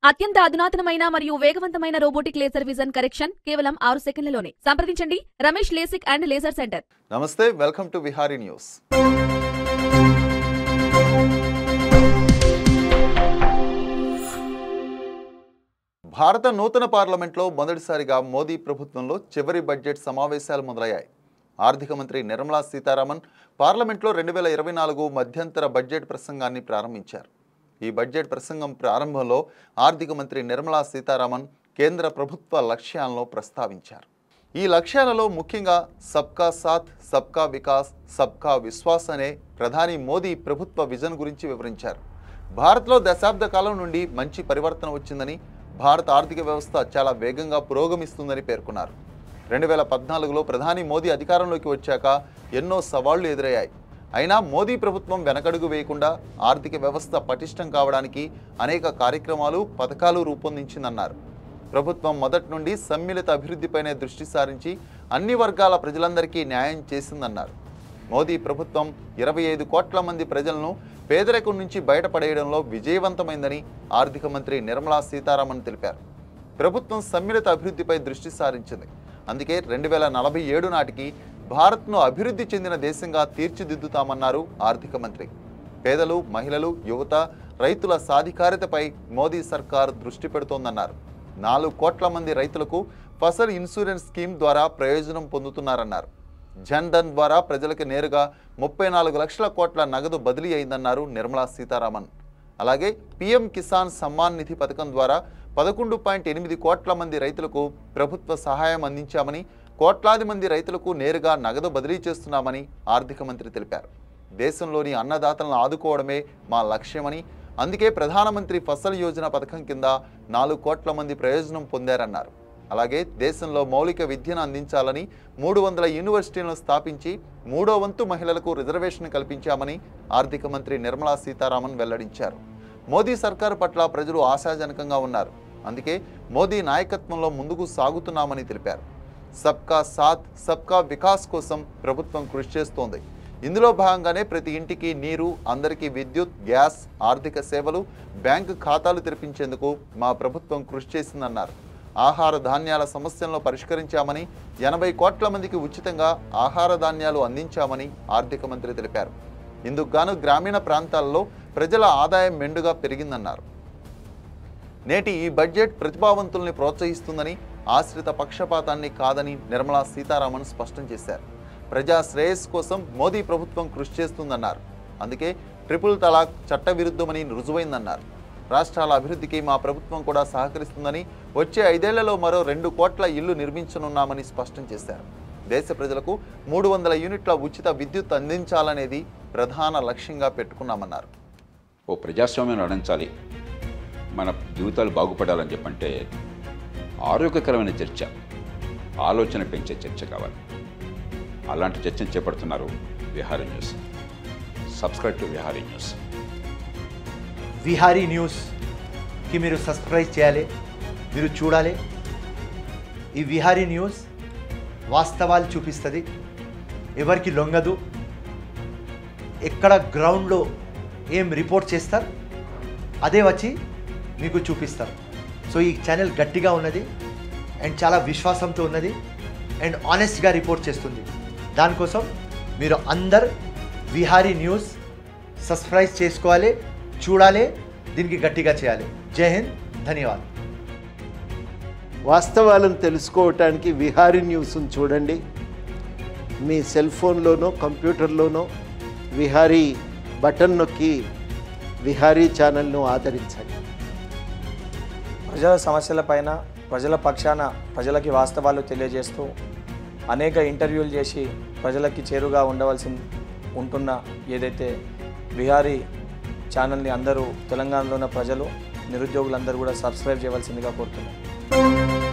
అత్యంత అధునాతనమైన మరియు వేగవంతమైన రోబోటిక్ లేజర్ విజన్ కరెక్షన్ కేవలం ఆరు సెకండ్లలోనే సంప్రదించండి Ramesh LASIK and laser centre నమస్తే వెల్కమ్ టు విహారీ న్యూస్ భారత నూతన పార్లమెంట్లో మొదటిసారిగా మోదీ ప్రభుత్వంలో చివరి బడ్జెట్ సమావేశాలు మొదలయ్యాయి ఆర్థిక మంత్రి నిర్మలా సీతారామన్ పార్లమెంట్లో రెండు వేల ఇరవై నాలుగు మధ్యంతర బడ్జెట్ ప్రసంగాన్ని ప్రారంభించారు ఈ బడ్జెట్ ప్రసంగం ప్రారంభంలో ఆర్థిక మంత్రి నిర్మలా సీతారామన్ కేంద్ర ప్రభుత్వ లక్ష్యాలను ప్రస్తావించారు ఈ లక్ష్యాలలో ముఖ్యంగా సబ్కా సాథ్ సబ్కా వికాస్ సబ్కా విశ్వాస్ అనే ప్రధాని మోదీ ప్రభుత్వ విజన్ గురించి వివరించారు భారత్లో దశాబ్ద కాలం నుండి మంచి పరివర్తన వచ్చిందని భారత ఆర్థిక వ్యవస్థ చాలా వేగంగా పురోగమిస్తుందని పేర్కొన్నారు రెండు వేల పద్నాలుగులో ప్రధాని మోదీ అధికారంలోకి వచ్చాక ఎన్నో సవాళ్లు ఎదురయ్యాయి అయినా మోదీ ప్రభుత్వం వెనకడుగు వేయకుండా ఆర్థిక వ్యవస్థ పటిష్టం కావడానికి అనేక కార్యక్రమాలు పథకాలు రూపొందించిందన్నారు ప్రభుత్వం మొదటి నుండి సమ్మిళిత అభివృద్ధిపైనే దృష్టి సారించి అన్ని వర్గాల ప్రజలందరికీ న్యాయం చేసిందన్నారు మోదీ ప్రభుత్వం ఇరవై ఐదు కోట్ల మంది ప్రజలను పేదరికం నుంచి బయటపడేయడంలో విజయవంతమైందని ఆర్థిక మంత్రి నిర్మలా సీతారామన్ తెలిపారు ప్రభుత్వం సమ్మిళిత అభివృద్ధిపై దృష్టి సారించింది అందుకే రెండు వేల నలభై ఏడు నాటికి భారత్ను అభివృద్ధి చెందిన దేశంగా తీర్చిదిద్దుతామన్నారు ఆర్థిక మంత్రి పేదలు మహిళలు యువత రైతుల సాధికారితపై మోదీ సర్కార్ దృష్టి పెడుతోందన్నారు నాలుగు కోట్ల మంది రైతులకు ఫసల్ ఇన్సూరెన్స్ స్కీమ్ ద్వారా ప్రయోజనం పొందుతున్నారన్నారు జన్ ధన్ ద్వారా ప్రజలకు నేరుగా ముప్పై నాలుగు లక్షల కోట్ల నగదు బదిలీ అయిందన్నారు నిర్మలా సీతారామన్ అలాగే పీఎం కిసాన్ సమ్మాన్ నిధి పథకం ద్వారా పదకొండు పాయింట్ ఎనిమిది కోట్ల మంది రైతులకు ప్రభుత్వ సహాయం అందించామని కోట్లాది మంది రైతులకు నేరుగా నగదు బదిలీ చేస్తున్నామని ఆర్థిక మంత్రి తెలిపారు దేశంలోని అన్నదాతలను ఆదుకోవడమే మా లక్ష్యమని అందుకే ప్రధానమంత్రి ఫసల్ యోజన పథకం కింద నాలుగు కోట్ల మంది ప్రయోజనం పొందారన్నారు అలాగే దేశంలో మౌలిక విద్యను అందించాలని మూడు వందల యూనివర్సిటీలను స్థాపించి మూడో వంతు మహిళలకు రిజర్వేషన్ కల్పించామని ఆర్థిక మంత్రి నిర్మలా సీతారామన్ వెల్లడించారు మోదీ సర్కారు పట్ల ప్రజలు ఆశాజనకంగా ఉన్నారు అందుకే మోదీ నాయకత్వంలో ముందుకు సాగుతున్నామని తెలిపారు సబ్కా సాథ్ సబ్కా వికాస్ కోసం ప్రభుత్వం కృషి చేస్తోంది ఇందులో భాగంగానే ప్రతి ఇంటికి నీరు అందరికీ విద్యుత్ గ్యాస్ ఆర్థిక సేవలు బ్యాంకు ఖాతాలు తెరిపించేందుకు మా ప్రభుత్వం కృషి చేసిందన్నారు ఆహార ధాన్యాల సమస్యలను పరిష్కరించామని ఎనభై కోట్ల మందికి ఉచితంగా ఆహార ధాన్యాలు అందించామని ఆర్థిక మంత్రి తెలిపారు ఇందుకు గాను గ్రామీణ ప్రాంతాల్లో ప్రజల ఆదాయం మెండుగా పెరిగిందన్నారు నేటి ఈ బడ్జెట్ ప్రతిభావంతుల్ని ప్రోత్సహిస్తుందని ఆశ్రిత పక్షపాతాన్ని కాదని నిర్మలా సీతారామన్ స్పష్టం చేశారు ప్రజా శ్రేయస్సు కోసం మోదీ ప్రభుత్వం కృషి చేస్తుందన్నారు అందుకే ట్రిపుల్ తలాక్ చట్టవిరుద్ధమని రుజువైందన్నారు రాష్ట్రాల అభివృద్ధికి మా ప్రభుత్వం కూడా సహకరిస్తుందని వచ్చే ఐదేళ్లలో మరో రెండు కోట్ల ఇల్లు నిర్మించనున్నామని స్పష్టం చేశారు దేశ ప్రజలకు మూడు వందల యూనిట్ల ఉచిత విద్యుత్ అందించాలనేది ప్రధాన లక్ష్యంగా పెట్టుకున్నామన్నారు ఓ ప్రజాస్వామ్యం నడించాలి మన జీవితాలు బాగుపడాలని చెప్పంటే ఆరోగ్యకరమైన చర్చ ఆలోచన పెంచే చర్చ కావాలి అలాంటి చర్చను చేపడుతున్నారు Vihari news subscribe to Vihari news Vihari న్యూస్కి మీరు సబ్స్క్రైబ్ చేయాలి మీరు చూడాలి ఈ విహారీ న్యూస్ వాస్తవాలు చూపిస్తుంది ఎవరికి లొంగదు ఎక్కడ గ్రౌండ్లో ఏం రిపోర్ట్ చేస్తారు అదే వచ్చి మీకు చూపిస్తారు సో ఈ ఛానల్ గట్టిగా ఉన్నది అండ్ చాలా విశ్వాసంతో ఉన్నది అండ్ ఆనెస్ట్గా రిపోర్ట్ చేస్తుంది దానికోసం మీరు అందరు విహారీ న్యూస్ సబ్స్క్రైబ్ చేసుకోవాలి చూడాలి దీనికి గట్టిగా చేయాలి జై హింద్ ధన్యవాదాలు వాస్తవాలను తెలుసుకోవటానికి విహారీ న్యూస్ను చూడండి మీ సెల్ ఫోన్లోనో కంప్యూటర్లోనో విహారీ బటన్ నొక్కి విహారీ ఛానల్ను ఆదరించండి ప్రజల సమస్యలపైన ప్రజల పక్షాన ప్రజలకి వాస్తవాలు తెలియజేస్తూ అనేక ఇంటర్వ్యూలు చేసి ప్రజలకి చేరుగా ఉండవలసి ఉంటున్న ఏదైతే బిహారీ ఛానల్ని అందరూ తెలంగాణలో ఉన్న ప్రజలు నిరుద్యోగులందరూ కూడా సబ్స్క్రైబ్ చేయవలసిందిగా కోరుతున్నాను